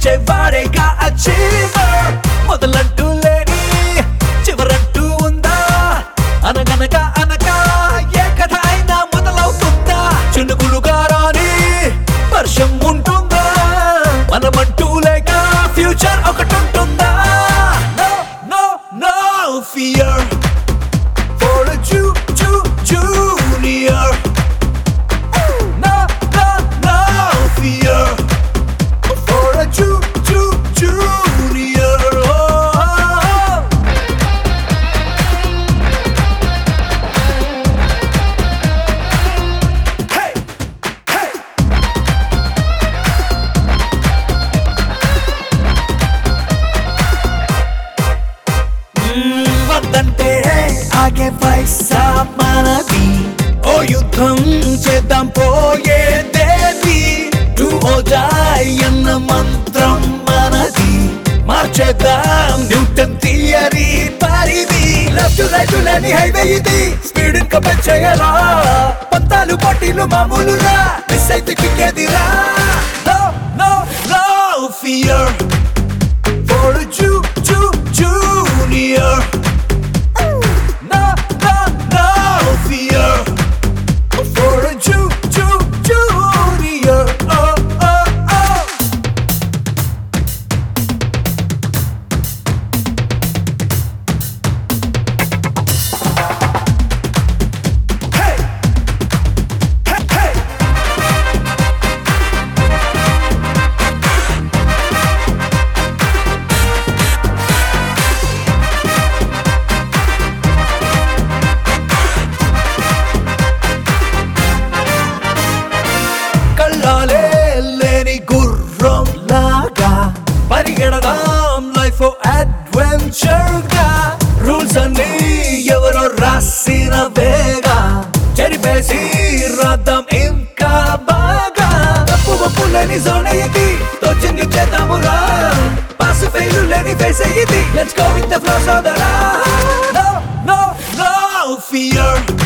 వచ్చేవాడేగా achiever మొదలంటూ లేని చివరంటూ ఉందా అనగనగా అనగా ఏ కథ అయినా మొదలవుతుందా చినుకులుగా రాని వర్షం ఉంటుందా మనమంటూ లేక ఫ్యూచర్ ఒకటి ఉంటుందా no no no fear for ju ju junior No, no, no fear for a Jew, Jew, junior. Oh. Hey, hey. మ్మ్, వద్దంటే ఆగే పైసా మనది ఓ యుద్ధం చేద్దాం పోయేదేది టు ఓ జాయ్ అన్న మంత్రం మనది మార్చేద్దాం న్యూటన్ థియరీ పరిధి లెఫ్ట్ రైట్ లేని హైవే ఇది స్పీడ్ ఇంకా పెంచేయరా పంతాలు పోటీలు మామూలురా మిస్ అయితే కిక్కేదిరా no no no fear for a Jew, Jew, junior. No, no, no fear for a Jew, Jew, junior. Oh, oh, oh. Hey, hey, hey. కళ్ళాలే లేని గుర్రం లాగా పరిగెడదాం లైఫ్ అడ్వెంచర్ గా రూల్స్ అన్ని ఎవరో రాసిన వేగా చెరిపేసి రాద్దాం ఇంకా బాగా తప్పు ఒప్పు లేని జోన్ ఇది తోచింది చేద్దామురా పాస్ ఫెయిల్ లేని ఫేస్ ఇది let's go with the flow సోదరా నో నో నో ఫియర్